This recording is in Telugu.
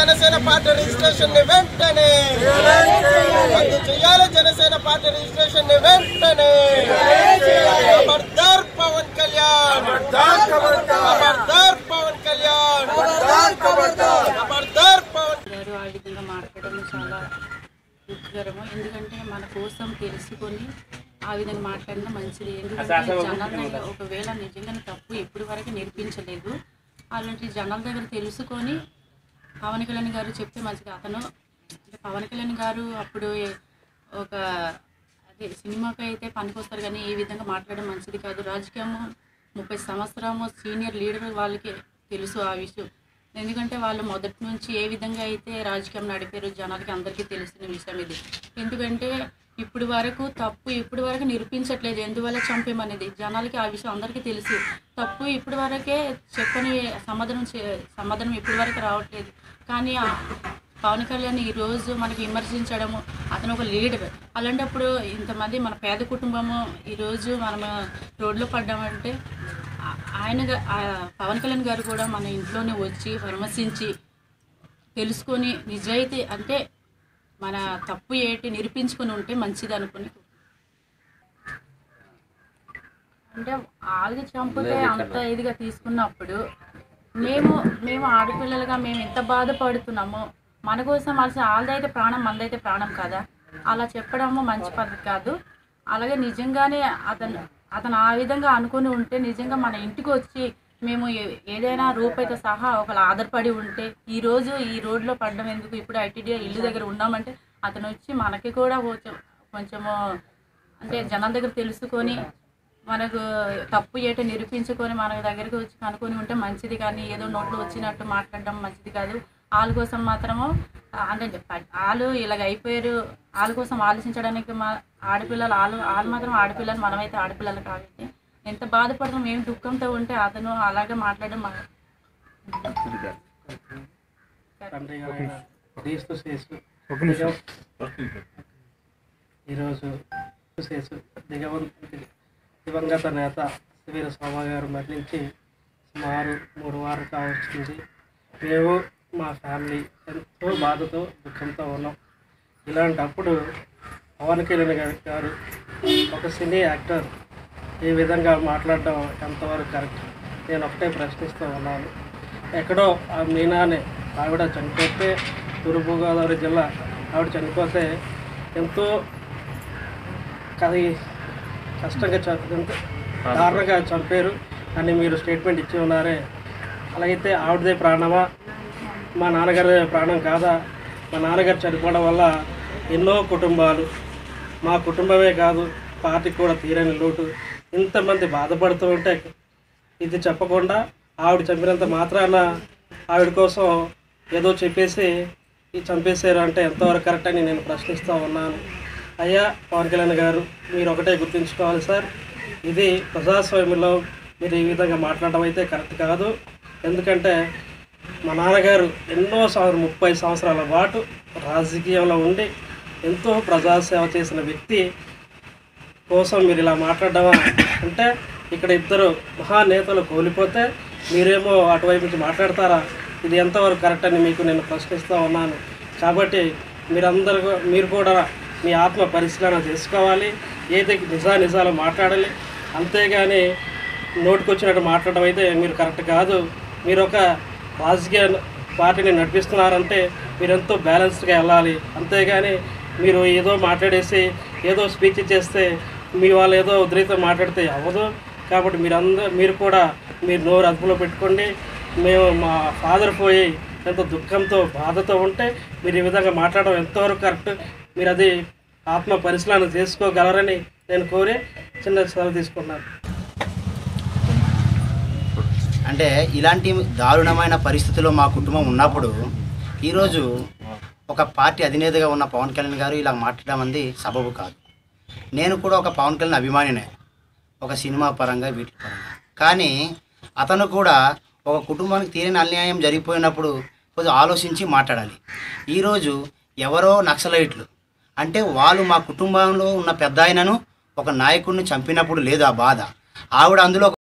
జనసేన పార్టీ రిజిస్ట్రేషన్ ని వెంటనే రద్దు చేయాలి జనసేన పార్టీ రిజిస్ట్రేషన్ ని వెంటనే ఖబర్దార్ పవన్ కళ్యాణ్ ఖబర్దార్ పవన్ కళ్యాణ్ ఖబర్దార్ పవన్ గారు ఆ విధంగా మాట్లాడడం చాలా దుఃఖకరము ఎందుకంటే మన కోసం తెలుసుకొని ఆ విధంగా మాట్లాడడం మంచిది ఎందుకంటే జనాల దగ్గర ఒకవేళ నిజంగానే తప్పు ఇప్పటి వరకు నేర్పించలేదు అలాంటి జనాల దగ్గర తెలుసుకొని పవన్ కళ్యాణ్ గారు చెప్తే మంచిది అతను అంటే పవన్ కళ్యాణ్ గారు అప్పుడు ఒక అదే సినిమాకి అయితే పనికొస్తారు కానీ ఈ విధంగా మాట్లాడడం మంచిది కాదు రాజకీయము ముప్పై సంవత్సరము సీనియర్ లీడర్ వాళ్ళకి తెలుసు ఆ విషయం ఎందుకంటే వాళ్ళు మొదటి నుంచి ఏ విధంగా అయితే రాజకీయం నడిపారో జనాలకి అందరికీ తెలిసిన విషయం ఇది ఎందుకంటే ఇప్పుడు వరకు తప్పు ఇప్పుడు వరకు నిరూపించట్లేదు ఎందువల్ల చంపేమనేది జనాలకి ఆ విషయం అందరికీ తెలుసు తప్పు ఇప్పుడు వరకే చెప్పని సమాధానం చే- సమాధానం ఇప్పటి వరకు రావట్లేదు కానీ ఆ పవన్ కళ్యాణ్ ఈ రోజు మనకి విమర్శించడము అతను ఒక లీడర్ అలాంటప్పుడు ఇంతమంది మన పేద కుటుంబము ఈరోజు మనం రోడ్లో పడ్డామంటే ఆ- ఆయన గా- ఆ పవన్ కళ్యాణ్ గారు కూడా మన ఇంట్లోనే వచ్చి పరామర్శించి తెలుసుకొని నిజాయితీ అంటే మన తప్పు ఏంటి నిరూపించుకొని ఉంటే మంచిది అనుకుని అంటే ఆలుగ చంపితే అంత ఇదిగా తీసుకున్నప్పుడు మేము మేము ఆడపిల్లలుగా మేము ఎంత బాధపడుతున్నామో మన కోసం అసలు వాళ్ళదైతే ప్రాణం మనదైతే ప్రాణం కదా అలా చెప్పడము మంచి పద్ధతి కాదు అలాగే నిజంగానే అతను అతను ఆ విధంగా అనుకుని ఉంటే నిజంగా మన ఇంటికి వచ్చి మేము ఏ- ఏదైనా రూపాయితో సహా ఒకళ్ళు ఆధారపడి ఉంటే ఈ రోజు ఈ రోడ్లో పడడం ఎందుకు ఇప్పుడు ఐటీడీఏ ఇల్లు దగ్గర ఉన్నామంటే అతను వచ్చి మనకి కూడా కొంచెం కొంచెము అంటే జనాల దగ్గర తెలుసుకొని మనకు తప్పు ఏటో నిరూపించుకొని మన దగ్గరికి వచ్చి కనుక్కొని ఉంటే మంచిది కానీ ఏదో నోట్లో వచ్చినట్టు మాట్లాడడం మంచిది కాదు వాళ్ళ కోసం మాత్రము ఆ, అంటే ప- వాళ్ళు ఇలాగ అయిపోయారు వాళ్ళ కోసం ఆలోచించడానికి మా ఆడపిల్లలు వాళ్ళు వాళ్ళు మాత్రం ఆడపిల్లలు మనమైతే ఆడపిల్లలు కాబట్టి ఎంత బాధపడతాం మేము దుఃఖంతో ఉంటే అతను అలాగే మాట్లాడడం మా- తండ్రి గారైన క్రీస్తు శేషు ఈరోజు శేషు దిగవంతు దివంగత నేత వీర స్వామి గారు మరణించి సుమారు మూడు వారాలు కావచ్చింది మేము మా ఫ్యామిలీ ఎంతో బాధతో దుఃఖంతో ఉన్నాం ఇలాంటప్పుడు పవన్ కళ్యాణ్ గారి గారు ఒక సినీ యాక్టర్ ఈ విధంగా మాట్లాడడం ఎంతవరకు కరెక్ట్ నేను ఒకటే ప్రశ్నిస్తూ ఉన్నాను ఎక్కడో ఆ మీనా అనే ఆవిడ చనిపోతే తూర్పుగోదావరి జిల్లా ఆవిడ చనిపోతే ఎంతో అది కష్టంగా చ- ఎంతో దారుణంగా చంపారు అని మీరు స్టేట్మెంట్ ఇచ్చి ఉన్నారే అలాగైతే ఆవిడదే ప్రాణమా మా నాన్నగారి ప్రాణం కాదా మా నాన్నగారు చనిపోవడం వల్ల ఎన్నో కుటుంబాలు మా కుటుంబమే కాదు పార్టీకి కూడా తీరని లోటు ఇంతమంది బాధపడుతూ ఉంటే ఇది చెప్పకుండా ఆవిడ చంపినంత మాత్రాన ఆవిడ కోసం ఏదో చెప్పేసి ఈ చంపేశారు అంటే ఎంతవరకు కరెక్ట్ అని నేను ప్రశ్నిస్తూ ఉన్నాను అయ్యా పవన్ కళ్యాణ్ గారు మీరు ఒకటే గుర్తుంచుకోవాలి సార్ ఇది ప్రజాస్వామ్యంలో మీరు ఈ విధంగా మాట్లాడడం అయితే కరెక్ట్ కాదు ఎందుకంటే మా నాన్నగారు ఎన్నో సంవత్సరం ముప్పై సంవత్సరాల పాటు రాజకీయంలో ఉండి ఎంతో ప్రజాసేవ చేసిన వ్యక్తి కోసం మీరు ఇలా మాట్లాడడమా అంటే ఇక్కడ ఇద్దరు మహానేతలు కోల్పోతే మీరేమో అటువైపు నుంచి మాట్లాడతారా ఇది ఎంతవరకు కరెక్ట్ అని మీకు నేను ప్రశ్నిస్తూ ఉన్నాను కాబట్టి మీరందరూ కూ- మీరు కూడా మీ ఆత్మ పరిశీలన చేసుకోవాలి ఏది నిజా నిజాలు మాట్లాడాలి అంతేగాని నోటికొచ్చినట్టు మాట్లాడడం అయితే మీరు కరెక్ట్ కాదు మీరు ఒక రాజకీయ పార్టీని నడిపిస్తున్నారంటే మీరు ఎంతో బ్యాలెన్స్డ్గా వెళ్ళాలి అంతేగాని మీరు ఏదో మాట్లాడేసి ఏదో స్పీచ్ చేస్తే మీ వాళ్ళు ఏదో ఉద్రితో మాట్లాడితే అవ్వదు కాబట్టి మీరు అందరూ మీరు కూడా మీరు నోరు అదుపులో పెట్టుకోండి మేము మా ఫాదర్ పోయి ఎంతో దుఃఖంతో బాధతో ఉంటే మీరు ఈ విధంగా మాట్లాడడం ఎంతవరకు కరెక్ట్ మీరు అది ఆత్మ పరిశీలన చేసుకోగలరని నేను కోరి చిన్న సెలవు తీసుకున్నాను అంటే ఇలాంటి దారుణమైన పరిస్థితుల్లో మా కుటుంబం ఉన్నప్పుడు ఈరోజు ఒక పార్టీ అధినేతగా ఉన్న పవన్ కళ్యాణ్ గారు ఇలా మాట్లాడడం అనేది సబబు కాదు నేను కూడా ఒక పవన్ కళ్యాణ్ అభిమానినే ఒక సినిమా పరంగా వీటి పరంగా కానీ అతను కూడా ఒక కుటుంబానికి తీరని అన్యాయం జరిగిపోయినప్పుడు కొద్దిగా ఆలోచించి మాట్లాడాలి ఈరోజు ఎవరో నక్సలైట్లు అంటే వాళ్ళు మా కుటుంబంలో ఉన్న పెద్ద ఆయనను ఒక నాయకుడిని చంపినప్పుడు లేదు ఆ బాధ ఆవిడ అందులో